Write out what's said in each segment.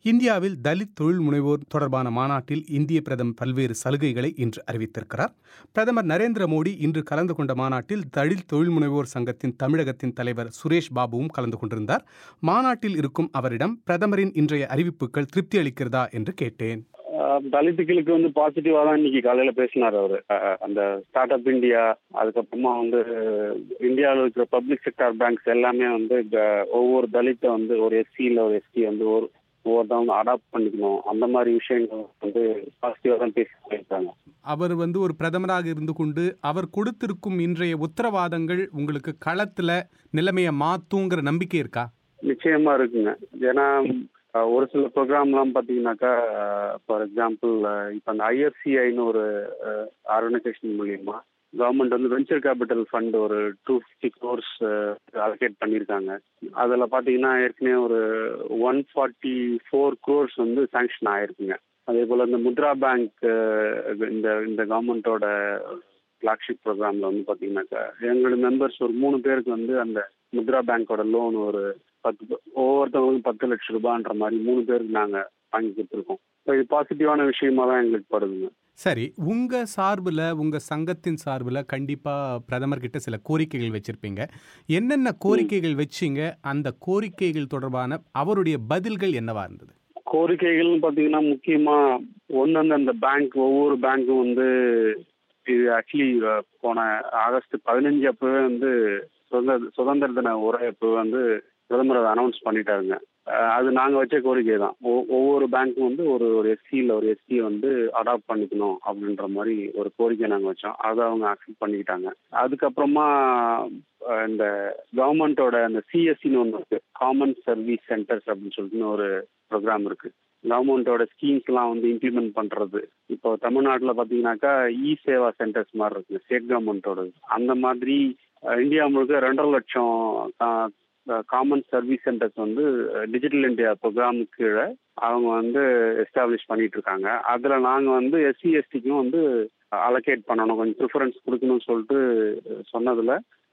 இந்தியாவில் தலித் தொழில் முனைவோர் தொடர்பான மாநாட்டில் இந்திய பிரதமர் பல்வேறு சலுகைகளை இன்று அறிவித்திருக்கிறார் பிரதமர் நரேந்திர மோடி இன்று கலந்து கொண்ட மாநாட்டில் தலித் தொழில் முனைவோர் சங்கத்தின் தமிழகத்தின் தலைவர் சுரேஷ் பாபுவும் கலந்து கொண்டிருந்தார் மாநாட்டில் இருக்கும் அவரிடம் பிரதமரின் இன்றைய அறிவிப்புகள் திருப்தி அளிக்கிறதா என்று கேட்டேன் அஹ் தலித்துகளுக்கு வந்து பாசிட்டிவா தான் இன்னைக்கு காலையில பேசினார் அவரு அஹ் அந்த ஸ்டார்ட் அப் இந்தியா அதுக்கப்புறமா வந்து இந்தியாவில் இருக்கிற பப்ளிக் செக்டார் பேங்க்ஸ் எல்லாமே வந்து இந்த ஒவ்வொரு தலித்தை வந்து ஒரு எஸ்சி இல்ல ஒரு எஸ்டி வந்து ஒரு ஒவ்வொருத்தவங்க அடாப்ட் பண்ணிக்கணும் அந்த மாதிரி விஷயங்கள் வந்து பாசிட்டிவா தான் பேசி போயிருக்காங்க அவர் வந்து ஒரு பிரதமராக இருந்து கொண்டு அவர் கொடுத்திருக்கும் இன்றைய உத்தரவாதங்கள் உங்களுக்கு களத்துல நிலைமையை மாத்துங்கிற நம்பிக்கை இருக்கா நிச்சயமா இருக்குங்க ஏன்னா அஹ், ஒரு சில ப்ரோக்ராம்லாம் பார்த்தீங்கன்னாக்கா ஃபார் எக்ஸாம்பிள் இப்போ அந்த ஐஎஃப்சிஐன்னு ஒரு ஆர்கனைசேஷன் மூலியமா கவர்மெண்ட் வந்து வெஞ்சர் கேபிட்டல் ஃபண்ட் ஒரு டூ ஃபிஃப்டி க்ரோர்ஸ் அலோகேட் பண்ணியிருக்காங்க அதில் பார்த்தீங்கன்னா ஏற்கனவே ஒரு ஒன் ஃபார்ட்டி ஃபோர் க்ரோர்ஸ் வந்து சாங்ஷன் ஆயிருக்குங்க அதே போல் இந்த முத்ரா பேங்க் இந்த இந்த கவர்மெண்ட்டோட ஃப்ளாக்ஷிப் ப்ரோக்ராமில் வந்து பார்த்தீங்கன்னாக்கா எங்களோட மெம்பர்ஸ் ஒரு மூணு பேருக்கு வந்து அந்த முத்ரா பேங்கோட லோன் ஒரு பத்து ப- ஒவ்வொருத்தவங்களுக்கும் பத்து லட்சம் ரூபான்ற மாதிரி மூணு பேருக்கு நாங்கள் வாங்கி கொடுத்துருக்கோம் ஸோ இது பாசிட்டிவான விஷயமா தான் எங்களுக்கு படுதுங்க சரி உங்க சார்புல உங்க சங்கத்தின் சார்புல கண்டிப்பா பிரதமர் கிட்ட சில கோரிக்கைகள் வச்சிருப்பீங்க என்னென்ன கோரிக்கைகள் வச்சீங்க அந்த கோரிக்கைகள் தொடர்பான அவருடைய பதில்கள் என்னவா இருந்தது கோரிக்கைகள்னு பார்த்தீங்கன்னா முக்கியமாக ஒன்று வந்து அந்த பேங்க் ஒவ்வொரு பேங்க்கும் வந்து இது ஆக்சுவலி போன ஆகஸ்ட் பதினஞ்சு அப்பவே வந்து சுதந்திர சுதந்திர தின உரை அப்போ வந்து பிரதமர் அதை அனௌன்ஸ் பண்ணிட்டாருங்க அஹ் அது நாங்கள் வச்ச கோரிக்கை தான் ஒ- ஒவ்வொரு பேங்க்கும் வந்து ஒரு ஒரு எஸ்சி இல்லை ஒரு எஸ்சி வந்து அடாப்ட் பண்ணிக்கணும் அப்படின்ற மாதிரி ஒரு கோரிக்கை நாங்கள் வச்சோம் அதை அவங்க அக்செப்ட் பண்ணிக்கிட்டாங்க அதுக்கப்புறமா அஹ் இந்த கவர்மெண்ட்டோட அந்த சிஎஸ்சின்னு ஒன்று இருக்கு காமன் சர்வீஸ் சென்டர்ஸ் அப்படின்னு சொல்லிட்டு ஒரு ப்ரோக்ராம் இருக்கு கவர்மெண்ட்டோட ஸ்கீம்ஸ்லாம் வந்து இம்ப்ளிமெண்ட் பண்றது இப்போ தமிழ்நாட்டில் பார்த்தீங்கன்னாக்கா இ சேவா சென்டர்ஸ் மாதிரி இருக்கு ஸ்டேட் கவர்மெண்ட்டோட அந்த மாதிரி அஹ், இந்தியா முழுக்க ரெண்டரை லட்சம் காமன் சர்வீஸ் சென்டர்ஸ் வந்து டிஜிட்டல் இந்தியா ப்ரோக்ராமுக்கு கீழே அவங்க வந்து எஸ்டாப்ளிஷ் பண்ணிட்டு இருக்காங்க அதில் நாங்கள் வந்து எஸ்சி எஸ்டிக்கும் வந்து அலோகேட் பண்ணணும் கொஞ்சம் ப்ரிஃபரன்ஸ் கொடுக்கணும்னு சொல்லிட்டு சொன்னதில்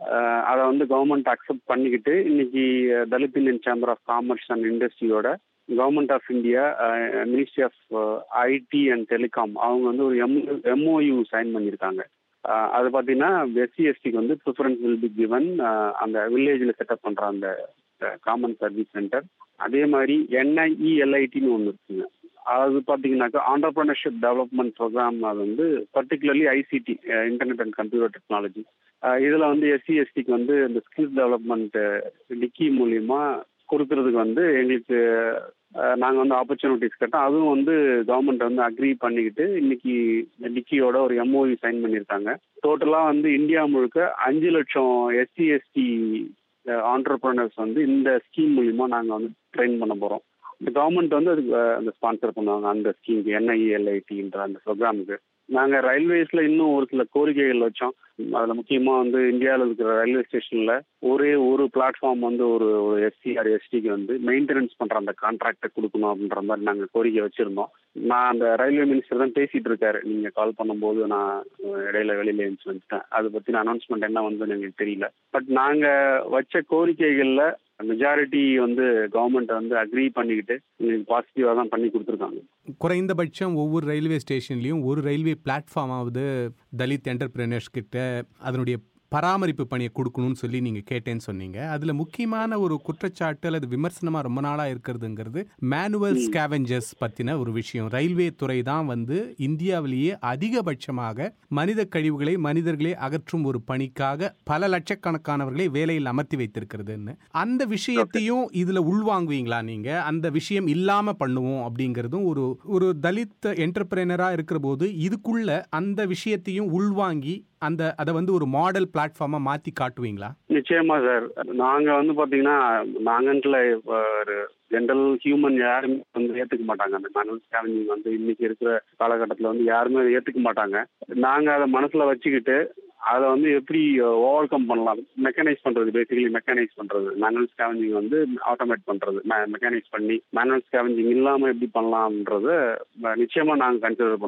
அதை வந்து கவர்மெண்ட் அக்செப்ட் பண்ணிக்கிட்டு இன்னைக்கு ah, Dalit Indian chamber of commerce and இண்டஸ்ட்ரியோட government of India ministry of IT and telecom அவங்க வந்து ஒரு எம் எம்ஓயு சைன் பண்ணியிருக்காங்க அஹ், அது பார்த்தீங்கன்னா எஸ்சி எஸ்டிக்கு வந்து ப்ரிஃபரன்ஸ் வில் பி கிவன் அந்த வில்லேஜில் செட்டப் பண்ணுற அந்த காமன் சர்வீஸ் சென்டர் அதே மாதிரி என்ஐஇஎல்ஐடின்னு ஒன்று இருக்குங்க அது பார்த்தீங்கன்னாக்கா ஆண்டர்பிரினர்ஷிப் டெவலப்மெண்ட் ப்ரோக்ராம் அது வந்து particularly ICT internet and computer technology இதில் வந்து எஸ்சி எஸ்டிக்கு வந்து இந்த ஸ்கில்ஸ் டெவலப்மெண்ட் டிக்கி மூலியமா கொடுக்கறதுக்கு வந்து எங்களுக்கு நாங்கள் வந்து ஆப்பர்ச்சுனிட்டிஸ் கேட்டோம் அதுவும் வந்து கவர்மெண்ட் வந்து அக்ரி பண்ணிக்கிட்டு இன்னைக்கு டிக்கியோட ஒரு எம்ஓவி சைன் பண்ணியிருக்காங்க டோட்டலாக வந்து இந்தியா முழுக்க அஞ்சு லட்சம் எஸ்சி எஸ்டி ஆண்டர்பிரினர்ஸ் வந்து இந்த ஸ்கீம் மூலியமா நாங்கள் வந்து ட்ரெயின் பண்ண போகிறோம் இந்த கவர்மெண்ட் வந்து அதுக்கு அஹ், அந்த ஸ்பான்சர் பண்ணுவாங்க அந்த ஸ்கீமுக்கு என்ஐஎல்ஐடின்ற அந்த ப்ரோக்ராமுக்கு நாங்கள் ரயில்வேஸில் இன்னும் ஒரு சில கோரிக்கைகள் வச்சோம் அதில் முக்கியமாக வந்து இந்தியாவில் இருக்கிற ரயில்வே ஸ்டேஷனில் ஒரே ஒரு பிளாட்ஃபார்ம் வந்து ஒரு ஒரு எஸ்சி ஆர் எஸ்டிக்கு வந்து மெயின்டெனன்ஸ் பண்ணுற அந்த கான்ட்ராக்டை கொடுக்கணும் அப்படின்ற மாதிரி நாங்கள் கோரிக்கை வச்சுருந்தோம் நான் அந்த ரயில்வே மினிஸ்டர் தான் பேசிகிட்டு இருக்காரு நீங்கள் கால் பண்ணும்போது நான் இடையில வெளியில எழுந்துச்சு வந்துட்டேன் அதை பற்றின அனௌன்ஸ்மெண்ட் என்ன வந்ததுன்னு எங்களுக்கு தெரியல பட் நாங்கள் வச்ச கோரிக்கைகளில் மெஜாரிட்டி வந்து கவர்மெண்ட் வந்து அக்ரி பண்ணிக்கிட்டு எங்களுக்கு பாசிட்டிவாக தான் பண்ணி கொடுத்துருக்காங்க குறைந்தபட்சம் ஒவ்வொரு ரயில்வே ஸ்டேஷன்லையும் ஒரு ரயில்வே பிளாட்ஃபார்மாவது தலித் என்டர்பிரினர்ஸ் கிட்ட அதனுடைய பராமரிப்பு பணியை கொடுக்கணும்னு சொல்லி நீங்கள் கேட்டேன்னு சொன்னீங்க அதில் முக்கியமான ஒரு குற்றச்சாட்டு அல்லது விமர்சனமாக ரொம்ப நாளாக இருக்கிறதுங்கிறது மேனுவல் ஸ்கேவெஞ்சர்ஸ் பற்றின ஒரு விஷயம் ரயில்வே துறை தான் வந்து இந்தியாவிலேயே அதிகபட்சமாக மனித கழிவுகளை மனிதர்களே அகற்றும் ஒரு பணிக்காக பல லட்சக்கணக்கானவர்களை வேலையில் அமர்த்தி வைத்திருக்கிறதுன்னு அந்த விஷயத்தையும் இதில் உள்வாங்குவீங்களா நீங்கள் அந்த விஷயம் இல்லாமல் பண்ணுவோம் அப்படிங்கிறதும் ஒரு ஒரு தலித் என்டர்பிரைனராக இருக்கிற போது இதுக்குள்ள அந்த விஷயத்தையும் உள்வாங்கி அந்த அதை வந்து ஒரு மாடல் பிளாட்ஃபார்மாக மாற்றி காட்டுவீங்களா நிச்சயமா சார் நாங்க வந்து பாத்தீங்கன்னா நாங்கன்ட்டுல ஒரு ஜென்ரல் ஹியூமன் யாருமே வந்து ஏத்துக்க மாட்டாங்க அந்த மேனுவல் ஸ்கேவனிங் வந்து இன்னைக்கு இருக்கிற காலகட்டத்தில் வந்து யாருமே அதை ஏத்துக்க மாட்டாங்க நாங்க அதை மனசுல வச்சுக்கிட்டு அதை வந்து எப்படி ஓவர் கம் பண்ணலாம் மெக்கனைஸ் பண்றது பேசிக்கலி மெக்கனைஸ் பண்றது மேனுவல் ஸ்கேவஞ்சிங் வந்து ஆட்டோமேட் பண்றது மெக்கனைஸ் பண்ணி மேனுவல் ஸ்கேவஞ்சிங் இல்லாம எப்படி பண்ணலாம்ன்றத அஹ், நிச்சயமா நாங்க கன்சிடர் பண்ணுவோம்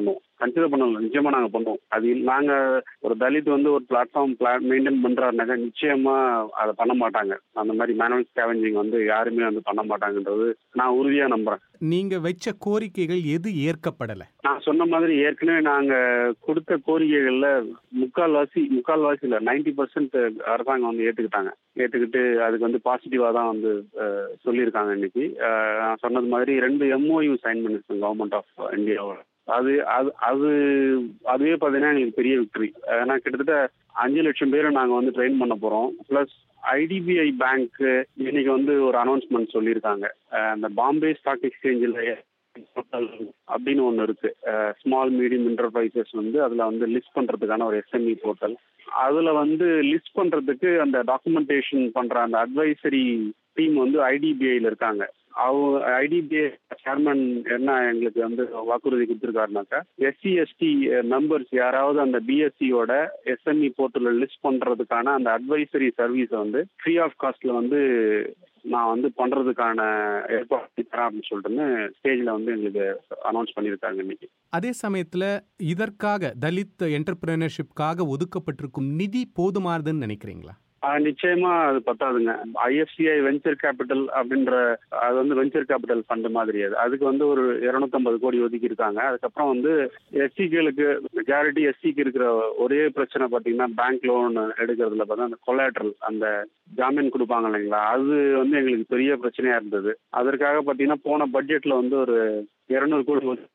கன்சிடர் பண்ணல நிச்சயமா நாங்க பண்ணுவோம் அது இல்ல- நாங்க ஒரு தலித் வந்து ஒரு பிளாட்ஃபார்ம் மெயின்டைன் பண்றாருனாக்கா நிச்சயமா அதை பண்ண மாட்டாங்க அந்த மாதிரி மேனுவல் ஸ்கேவெஞ்சிங் வந்து யாருமே வந்து பண்ண மாட்டாங்கன்றது நான் உறுதியா நம்புறேன் நீங்க வச்ச கோரிக்கைகள் எது ஏற்கப்படல நான் சொன்ன மாதிரி ஏற்கனவே நாங்க கொடுத்த கோரிக்கைகள்ல முக்கால்வாசி முக்கால்வாசி இல்ல நைன்டி பர்சன்ட் அரசாங்கம் வந்து ஏத்துக்கிட்டாங்க ஏத்துக்கிட்டு அதுக்கு வந்து பாசிட்டிவா தான் வந்து அஹ், சொல்லியிருக்காங்க இன்னைக்கு அஹ், நான் சொன்னது மாதிரி ரெண்டு எம்ஓயு சைன் பண்ணிருக்கோம் கவர்மெண்ட் ஆஃப் இந்தியாவோட அது அது அது அதுவே பார்த்தீங்கன்னா எங்களுக்கு பெரிய விக்டரி ஏன்னா கிட்டத்தட்ட அஞ்சு லட்சம் பேரை நாங்கள் வந்து ட்ரெயின் பண்ண போகிறோம் ப்ளஸ் ஐடிபிஐ பேங்க் இன்னைக்கு வந்து ஒரு அனௌன்ஸ்மெண்ட் சொல்லியிருக்காங்க அஹ், அந்த பாம்பே ஸ்டாக் எக்ஸ்சேஞ்சில் போர்ட்டல் அப்படின்னு ஒன்று இருக்கு ஸ்மால் மீடியம் என்டர்பிரைசஸ் வந்து அதில் வந்து லிஸ்ட் பண்ணுறதுக்கான ஒரு எஸ்எம்இ போர்ட்டல் அதில் வந்து லிஸ்ட் பண்ணுறதுக்கு அந்த டாக்குமெண்டேஷன் பண்ணுற அந்த அட்வைசரி டீம் வந்து ஐடிபிஐல இருக்காங்க அவங்க ஐடிபிஐ சேர்மன் என்ன எங்களுக்கு வந்து வாக்குறுதி கொடுத்துருக்காருனாக்கா எஸ்சி எஸ்டி மெம்பர்ஸ் யாராவது அந்த பிஎஸ்சியோட எஸ்எம்இ போர்ட்டலில் லிஸ்ட் பண்ணுறதுக்கான அந்த அட்வைசரி சர்வீஸை வந்து ஃப்ரீ ஆஃப் காஸ்ட்ல வந்து நான் வந்து பண்றதுக்கான ஏற்பாடு தரேன் அப்படின்னு சொல்லிட்டுன்னு ஸ்டேஜ்ல வந்து எங்களுக்கு அனௌன்ஸ் பண்ணியிருக்காங்க இன்னைக்கு அதே சமயத்துல இதற்காக தலித் என்டர்பிரினர்ஷிப்காக ஒதுக்கப்பட்டிருக்கும் நிதி போதுமானதுன்னு நினைக்கிறீங்களா ஆஹ் நிச்சயமா அது பத்தாதுங்க ஐஎஃப்சிஐ வெஞ்சர் கேபிட்டல் அப்படின்ற அது வந்து வெஞ்சர் கேபிட்டல் ஃபண்ட் மாதிரி அது அதுக்கு வந்து ஒரு இருநூத்தம்பது கோடி ஒதுக்கி இருக்காங்க அதுக்கப்புறம் வந்து எஸ்சிகளுக்கு மெஜாரிட்டி எஸ்சிக்கு இருக்கிற ஒரே பிரச்சனை பார்த்தீங்கன்னா பேங்க் லோன் எடுக்கிறதுல பார்த்தா அந்த கொலாட்ரல் அந்த ஜாமீன் கொடுப்பாங்க இல்லைங்களா அது வந்து எங்களுக்கு பெரிய பிரச்சனையா இருந்தது அதற்காக பார்த்தீங்கன்னா போன பட்ஜெட்ல வந்து ஒரு இருநூறு கோடி ஒதுக்கி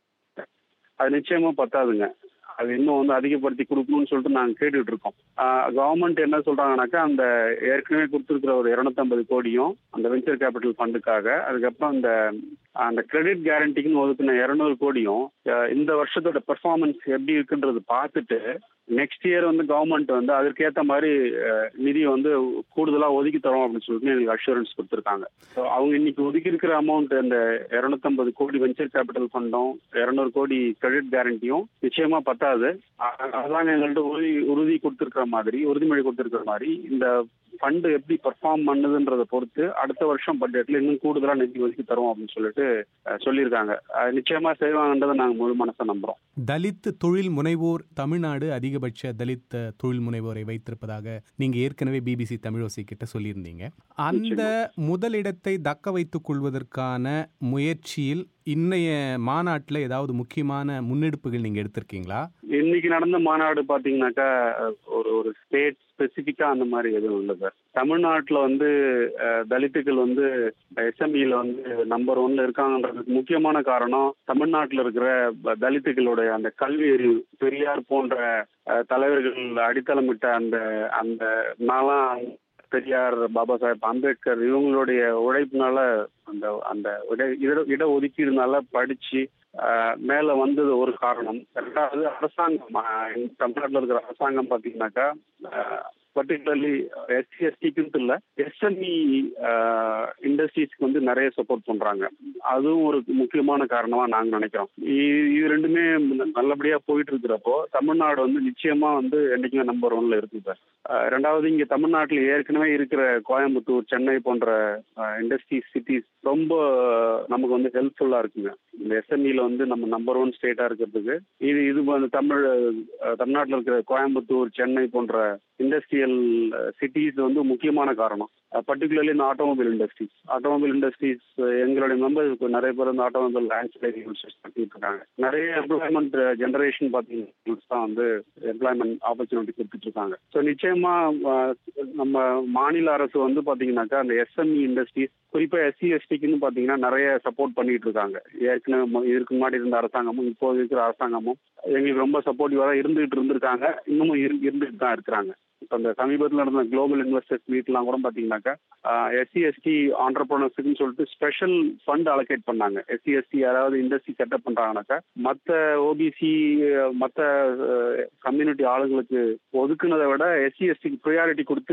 அது நிச்சயமா பத்தாதுங்க அது இன்னும் வந்து அதிகப்படுத்தி கொடுக்கணும்னு சொல்லிட்டு நாங்கள் கேட்டுட்டு இருக்கோம் கவர்மெண்ட் என்ன சொல்றாங்கனாக்கா அந்த ஏற்கனவே கொடுத்துருக்கிற ஒரு இருநூத்தம்பது கோடியும் அந்த வெஞ்சர் கேபிட்டல் ஃபண்டுக்காக அதுக்கப்புறம் அந்த அந்த கிரெடிட் கேரண்டிக்குன்னு ஒதுக்கின இரநூறு கோடியும் அஹ், இந்த வருஷத்தோட பெர்ஃபார்மன்ஸ் எப்படி இருக்குன்றது பார்த்துட்டு நெக்ஸ்ட் இயர் வந்து கவர்மெண்ட் வந்து அதற்கேற்ற மாதிரி அஹ், நிதியை வந்து கூடுதலாக ஒதுக்கி தரோம் அப்படின்னு சொல்லிட்டு எங்களுக்கு அஷூரன்ஸ் கொடுத்துருக்காங்க ஸோ அவங்க இன்னைக்கு ஒதுக்கி இருக்கிற அமௌண்ட் அந்த இரநூத்தம்பது கோடி வெஞ்சர் கேபிட்டல் ஃபண்டும் இரநூறு கோடி கிரெடிட் கேரண்டியும் நிச்சயமா பத்தாது அ- அதாங்க எங்கள்கிட்ட உறுதி உறுதி கொடுத்துருக்கிற மாதிரி உறுதிமொழி கொடுத்துருக்கிற மாதிரி இந்த ஃபண்டு எப்படி பெர்ஃபார்ம் பண்ணுதுன்றதை பொறுத்து அடுத்த வருஷம் பட்ஜெட்ல இன்னும் கூடுதலா நிதி ஒதுக்கி தரோம் அப்படின்னு சொல்லிட்டு அஹ், சொல்லியிருக்காங்க அஹ், நிச்சயமா செய்வாங்கன்றதை நாங்க முழு மனசா நம்புறோம் தலித் தொழில் முனைவோர் தமிழ்நாடு அதிகபட்ச தலித் தொழில் முனைவோரை வைத்திருப்பதாக நீங்க ஏற்கனவே பிபிசி தமிழோசி கிட்ட சொல்லியிருந்தீங்க அந்த முதலிடத்தை தக்க வைத்துக் கொள்வதற்கான முயற்சியில் இன்னைய மாநாட்டில் ஏதாவது முக்கியமான முன்னெடுப்புகள் நீங்க எடுத்திருக்கீங்களா இன்னைக்கு நடந்த மாநாடு பாத்தீங்கன்னாக்கா அஹ், ஒரு ஒரு ஸ்டேட் ஸ்பெசிஃபிக்கா அந்த மாதிரி எதுவும் இல்லை சார் தமிழ்நாட்டில் வந்து அஹ், தலித்துகள் வந்து எஸ்எம்பியில் வந்து நம்பர் ஒன்ல இருக்காங்கன்றதுக்கு முக்கியமான காரணம் தமிழ்நாட்டில் இருக்கிற ப- தலித்துகளுடைய அந்த கல்வி அறிவு பெரியார் போன்ற அஹ், தலைவர்கள் அடித்தளமிட்ட அந்த அந்த நாளாம் பெரியார் பாபா சாஹேப் அம்பேத்கர் இவங்களுடைய உழைப்புனால அந்த அந்த இட இட- இட ஒதுக்கீடுனால படிச்சு ஆஹ், மேல வந்தது ஒரு காரணம் ரெண்டாவது அரசாங்கம் ஆஹ், இந்த தமிழ்நாட்டில் இருக்கிற அரசாங்கம் பார்த்தீங்கன்னாக்கா பர்டிகுலர்லி எஸ்சி எஸ்டிக்குன்ட்டு இல்லை எஸ்எம்இ இண்டஸ்ட்ரீஸ்க்கு வந்து நிறைய சப்போர்ட் பண்றாங்க அதுவும் ஒரு முக்கியமான காரணமா நாங்க நினைக்கிறோம் இ- இது ரெண்டுமே நல்லபடியா போயிட்டு இருக்கிறப்போ தமிழ்நாடு வந்து நிச்சயமா வந்து என்னைக்குமே நம்பர் ஒன்ல இருக்கு சார் ஆஹ் ரெண்டாவது இங்க தமிழ்நாட்டில் ஏற்கனவே இருக்கிற கோயம்புத்தூர் சென்னை போன்ற இண்டஸ்ட்ரீஸ் சிட்டிஸ் ரொம்ப நமக்கு வந்து ஹெல்ப்ஃபுல்லா இருக்குங்க இந்த எஸ்எம்இல வந்து நம்ம நம்பர் ஒன் ஸ்டேட்டா இருக்கிறதுக்கு இது இது வந்து தமிழ் அஹ், தமிழ்நாட்டில் இருக்கிற கோயம்புத்தூர் சென்னை போன்ற இண்டஸ்ட்ரியல் சிட்டிஸ் வந்து முக்கியமான காரணம் பர்டிகுலர்லி இந்த ஆட்டோமொபைல் இண்டஸ்ட்ரீஸ் ஆட்டோமொபைல் இண்டஸ்ட்ரீஸ் எங்களுடைய மெம்பர்ஸ் நிறைய பேர் வந்து ஆட்டோமொபைல் ஆன்சிலரி பண்ணிட்டு இருக்காங்க நிறைய எம்ப்ளாய்மெண்ட் ஜெனரேஷன் பார்த்தீங்கன்னா தான் வந்து எம்ப்ளாய்மெண்ட் ஆப்பர்ச்சுனிட்டி கொடுத்துட்டு இருக்காங்க ஸோ நிச்சயமா அஹ், நம்ம மாநில அரசு வந்து பாத்தீங்கன்னாக்கா அந்த எஸ்எம்இ இண்டஸ்ட்ரீஸ் குறிப்பா எஸ்சி எஸ்டிக்குன்னு பாத்தீங்கன்னா நிறைய சப்போர்ட் பண்ணிட்டு இருக்காங்க ஏற்கனவே மு- இதுக்கு முன்னாடி இருந்த அரசாங்கமும் இப்போ இருக்கிற அரசாங்கமும் எங்களுக்கு ரொம்ப சப்போர்ட்டிவா தான் இருந்துகிட்டு இருந்திருக்காங்க இன்னமும் இரு- இருந்துட்டு தான் இருக்கிறாங்க இப்போ இந்த சமீபத்தில் நடந்த குளோபல் இன்வெஸ்டர்ஸ் மீட்லாம் கூட பார்த்தீங்கன்னாக்கா எஸ்சி எஸ்டி ஆண்டர்பிரனர்ஸுக்குன்னு சொல்லிட்டு ஸ்பெஷல் ஃபண்ட் அலோகேட் பண்ணாங்க எஸ்சி எஸ்டி யாராவது இண்டஸ்ட்ரி செட்டப் பண்ணுறாங்கனாக்கா மற்ற ஓபிசி மற்ற கம்யூனிட்டி ஆளுங்களுக்கு ஒதுக்குனதை விட எஸ்சி எஸ்டிக்கு ப்ரியாரிட்டி கொடுத்து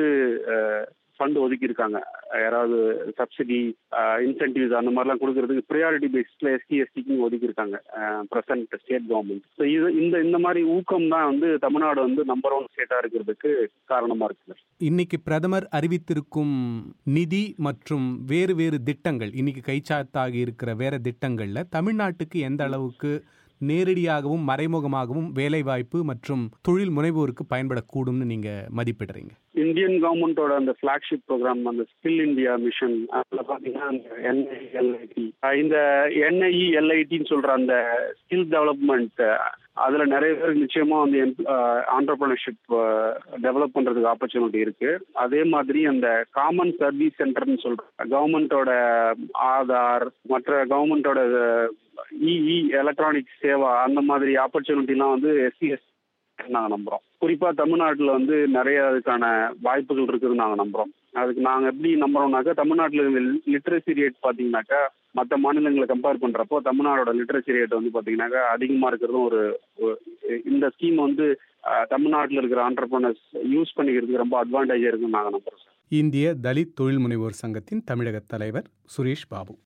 ஃபண்ட் ஒதுக்கி இருக்காங்க யாராவது சப்சிடி இன்சென்டிவ்ஸ் அந்த மாதிரிலாம் கொடுக்கறதுக்கு ப்ரியாரிட்டி பேஸ்ல எஸ்டி எஸ்டிக்கு ஒதுக்கி இருக்காங்க பிரசன்ட் ஸ்டேட் கவர்மெண்ட் ஸோ இது இந்த இந்த மாதிரி ஊக்கம் தான் வந்து தமிழ்நாடு வந்து நம்பர் ஒன் ஸ்டேட்டா இருக்கிறதுக்கு காரணமா இருக்குது இன்னைக்கு பிரதமர் அறிவித்திருக்கும் நிதி மற்றும் வேறு வேறு திட்டங்கள் இன்னைக்கு கைச்சாத்தாகி இருக்கிற வேற திட்டங்கள்ல தமிழ்நாட்டுக்கு எந்த அளவுக்கு நேரடியாகவும் மறைமுகமாகவும் வேலைவாய்ப்பு மற்றும் தொழில் முனைவோருக்கு பயன்படக்கூடும்னு நீங்க மதிப்பிடுறீங்க இந்தியன் கவர்மெண்டோட அந்த ஃபிளாக்ஷிப் ப்ரோக்ராம் அந்த ஸ்கில் இந்தியா மிஷன் அதுல பாத்தீங்கன்னா அந்த என்ஐஎல்ஐடி இந்த என்ஐஇஎல்ஐடின்னு சொல்ற அந்த ஸ்கில் டெவலப்மெண்ட் அதுல நிறைய பேர் நிச்சயமா வந்து ஆண்டர்பிரினர்ஷிப் டெவலப் பண்றதுக்கு ஆப்பர்ச்சுனிட்டி இருக்கு அதே மாதிரி அந்த காமன் சர்வீஸ் சென்டர்னு சொல்ற கவர்மெண்டோட ஆதார் மற்ற கவர்மெண்டோட இஇ எலக்ட்ரானிக் சேவா அந்த மாதிரி ஆப்பர்ச்சுனிட்டிலாம் வந்து எஸ்சிஎஸ் நாங்கள் நம்புறோம் குறிப்பா தமிழ்நாட்டில் வந்து நிறைய அதுக்கான வாய்ப்புகள் இருக்குதுன்னு நாங்கள் நம்புறோம் அதுக்கு நாங்கள் எப்படி நம்புறோம்னாக்கா தமிழ்நாட்டில் இருந்த லிட்ரஸி ரேட் பார்த்தீங்கன்னாக்கா மற்ற மாநிலங்களை கம்பேர் பண்ணுறப்போ தமிழ்நாடோட லிட்ரஸி ரேட் வந்து பார்த்தீங்கன்னாக்கா அதிகமாக இருக்கிறதும் ஒரு இந்த ஸ்கீம் வந்து தமிழ்நாட்டில் இருக்கிற ஆண்டர்பனர்ஸ் யூஸ் பண்ணிக்கிறதுக்கு ரொம்ப அட்வான்டேஜாக இருக்குன்னு நாங்கள் நம்புறோம் இந்திய தலித் தொழில் முனைவோர் சங்கத்தின் தமிழக தலைவர் சுரேஷ் பாபு